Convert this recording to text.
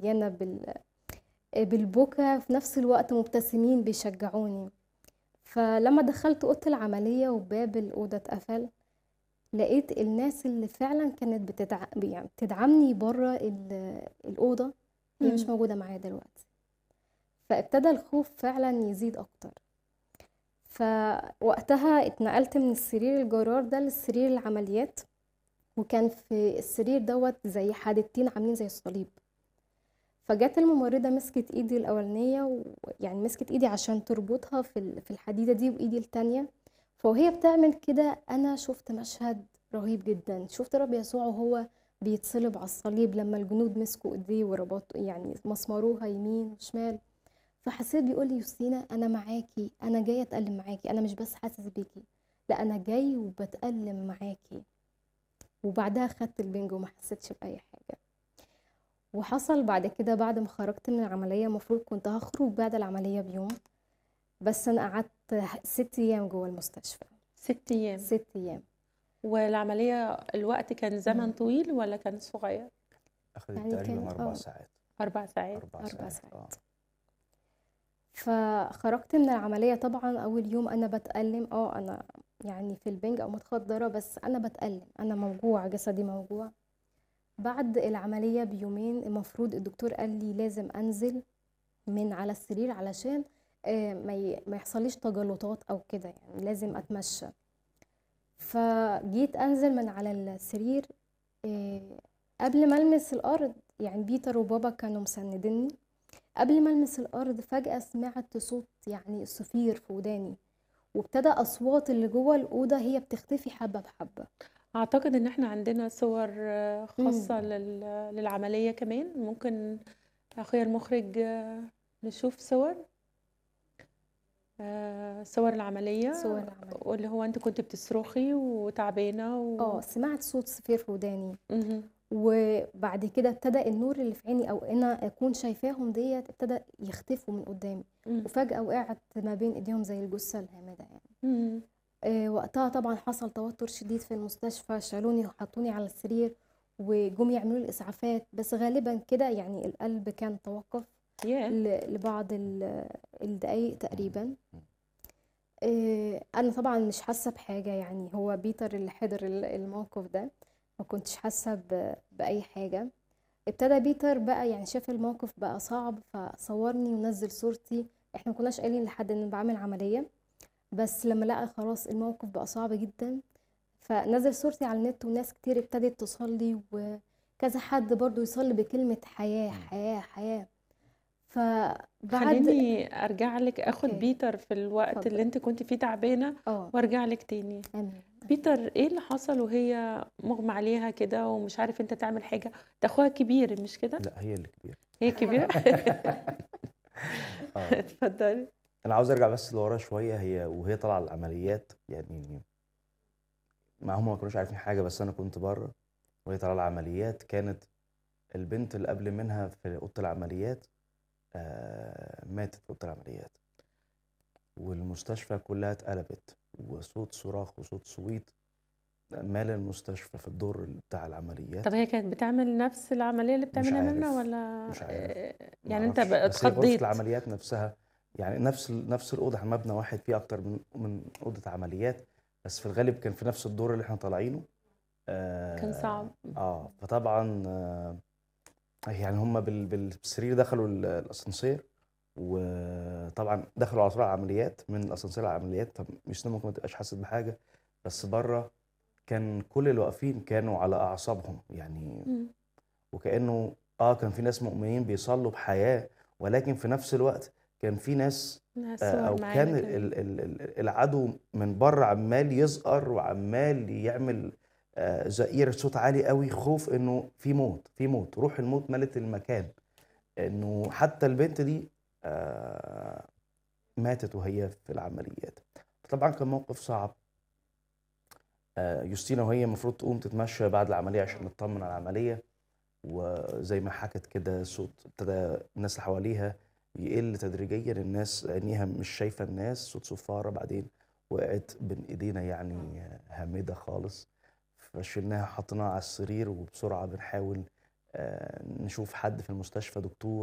مليانة بال بالبكا في نفس الوقت مبتسمين بيشجعوني فلما دخلت أوضة العملية وباب الأوضة اتقفل لقيت الناس اللي فعلا كانت بتدع... يعني بتدعمني بره ال... الأوضة هي مش مم. موجودة معايا دلوقتي فابتدى الخوف فعلا يزيد أكتر فوقتها اتنقلت من السرير الجرار ده للسرير العمليات وكان في السرير دوت زي حادتين عاملين زي الصليب فجت الممرضة مسكت ايدي الأولانية ويعني مسكت ايدي عشان تربطها في ال- في الحديدة دي وإيدي التانية فوهي بتعمل كده أنا شفت مشهد رهيب جدا شفت رب يسوع وهو بيتصلب على الصليب لما الجنود مسكوا ايديه وربطوا يعني مسمروها يمين وشمال فحسيت بيقول لي يوستينا أنا معاكي أنا جاية أتألم معاكي أنا مش بس حاسس بيكي لا أنا جاي وبتألم معاكي وبعدها خدت البنج وما حسيتش بأي حاجة وحصل بعد كده بعد ما خرجت من العملية المفروض كنت هخرج بعد العملية بيوم بس أنا قعدت ست أيام جوه المستشفى ست أيام ست أيام والعملية الوقت كان زمن مم. طويل ولا كان صغير؟ اخذت يعني تقريبا كان اربع اه ساعات أربع ساعات اربع أربع ساعات ساعات اه فخرجت من العملية طبعا أول يوم أنا بتألم اه أنا يعني في البنج أو متخدرة بس أنا بتألم أنا موجوع جسدي موجوع بعد العملية بيومين المفروض الدكتور قال لي لازم أنزل من على السرير علشان آه، ما ي- ما يحصليش تجلطات أو كده يعني لازم أتمشى فجيت أنزل من على السرير آه، قبل ما ألمس الأرض يعني بيتر وبابا كانوا مسنديني قبل ما ألمس الأرض فجأة سمعت صوت يعني صفير في وداني وابتدى أصوات اللي جوه الأوضة هي بتختفي حبة بحبة أعتقد إن إحنا عندنا صور آه، خاصة مم. لل- للعملية كمان ممكن أخويا المخرج آه، نشوف صور آه، صور العملية صور العملية واللي هو أنت كنت بتصرخي وتعبانة و... اه سمعت صوت صفير في وداني مهم. وبعد كده ابتدى النور اللي في عيني او انا اكون شايفاهم ديت ابتدى يختفوا من قدامي مم. وفجأة وقعت ما بين ايديهم زي الجثة الهامدة يعني مم. آه، وقتها طبعا حصل توتر شديد في المستشفى شالوني وحطوني على السرير وجم يعملوا لي اسعافات بس غالبا كده يعني القلب كان توقف ياه ل- لبعض ال- الدقايق تقريبا آه، انا طبعا مش حاسه بحاجه يعني هو بيتر اللي حضر ال- الموقف ده ما كنتش حاسه ب- باي حاجه ابتدى بيتر بقى يعني شاف الموقف بقى صعب فصورني ونزل صورتي احنا ما كناش قايلين لحد ان بعمل عمليه بس لما لقى خلاص الموقف بقى صعب جدا فنزل صورتي على النت وناس كتير ابتدت تصلي وكذا حد برضو يصلي بكلمة حياة حياة حياة فبعد خليني أرجع لك أخد اوكي بيتر في الوقت اتفضل اللي أنت كنت فيه تعبانة اه وأرجع لك تاني امين بيتر إيه اللي حصل وهي مغمى عليها كده ومش عارف أنت تعمل حاجة ده أخوها كبير مش كده؟ لا هي اللي كبيره هي كبيرة اه اتفضلي انا عاوز ارجع بس لورا شويه هي وهي طالعه العمليات يعني ما هم ما كانوش عارفين حاجه بس انا كنت بره وهي طالعه العمليات كانت البنت اللي قبل منها في اوضه العمليات آه ماتت في اوضه العمليات والمستشفى كلها اتقلبت وصوت صراخ وصوت صويت مال المستشفى في الدور بتاع العمليات طب هي كانت بتعمل نفس العملية اللي مش بتعملها منا عارف ولا مش عارف آه، ما يعني انت اعرفش بقى بس هي غرفه اتخضيت العمليات نفسها يعني نفس ال- نفس الاوضه احنا مبنى واحد فيه اكتر من من اوضه عمليات بس في الغالب كان في نفس الدور اللي احنا طالعينه كان اه, صعب آه فطبعا آه يعني هم بال بالسرير دخلوا ال- الاسانسير وطبعا دخلوا على طول على العمليات من الاسانسير على العمليات طب مش ممكن ما تبقاش حاسس بحاجه بس بره كان كل اللي واقفين كانوا على اعصابهم يعني مم. وكانه اه كان في ناس مؤمنين بيصلوا بحياه ولكن في نفس الوقت كان في ناس لها آه، صور او معانا كان كمان ال- ال- ال- العدو من بره عمال يزقر وعمال يعمل آه، زئير صوت عالي قوي خوف انه في موت في موت روح الموت ملت المكان انه حتى البنت دي آه، ماتت وهي في العمليات طبعا كان موقف صعب آه، يوستينا وهي المفروض تقوم تتمشى بعد العمليه عشان نطمن على العمليه وزي ما حكت كده صوت ابتدى الناس اللي حواليها يقل تدريجيا الناس عينيها مش شايفه الناس صوت صفاره بعدين وقعت بين ايدينا يعني هامده خالص فشلناها حطيناها على السرير وبسرعه بنحاول آه، نشوف حد في المستشفى دكتور